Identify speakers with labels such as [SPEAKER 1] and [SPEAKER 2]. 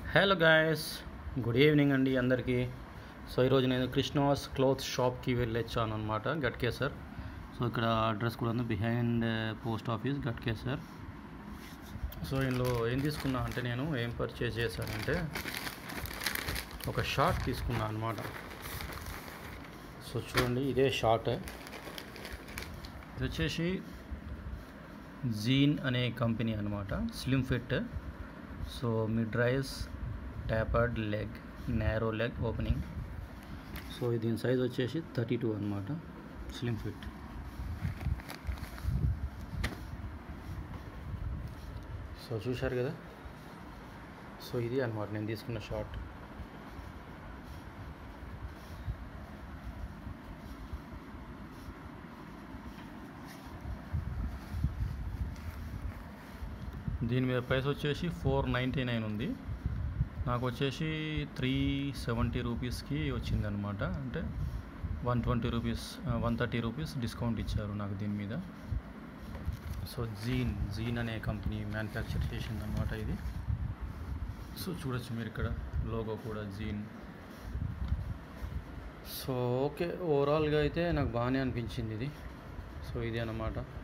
[SPEAKER 1] hello guys good evening అండి అందరికీ so ఈరోజు నేను కృష్ణాస్ క్లోత్ షాప్కి వెళ్ళొచ్చాను అనమాట గట్కేసర్ సో ఇక్కడ అడ్రస్ కూడా ఉంది behind post office Ghatkesar so ఇందులో ఏం తీసుకున్నా అంటే నేను ఏం పర్చేజ్ చేశానంటే ఒక షార్ట్ తీసుకున్నా అనమాట సో చూడండి ఇదే షార్ట్ ఇది వచ్చేసి జీన్ అనే కంపెనీ అనమాట slim fit so mid rise tapered leg narrow leg opening so దీని సైజ్ వచ్చేసి థర్టీ టూ అనమాట స్లిమ్ ఫిట్ సో చూశారు కదా సో ఇది అనమాట నేను తీసుకున్న షార్ట్ దీని మీద ప్రైస్ వచ్చేసి ఫోర్ నైంటీ నైన్ ఉంది నాకు వచ్చేసి త్రీ సెవెంటీ రూపీస్కి వచ్చిందనమాట అంటే one twenty rupees one thirty rupees discount ఇచ్చారు నాకు దీని మీద సో జీన్ జీన్ అనే కంపెనీ మ్యానుఫ్యాక్చర్ చేసిందనమాట ఇది సో చూడొచ్చు మీరు ఇక్కడ లోగో కూడా జీన్ సో ఓకే ఓవరాల్గా అయితే నాకు బాగానే అనిపించింది ఇది సో ఇది అన్నమాట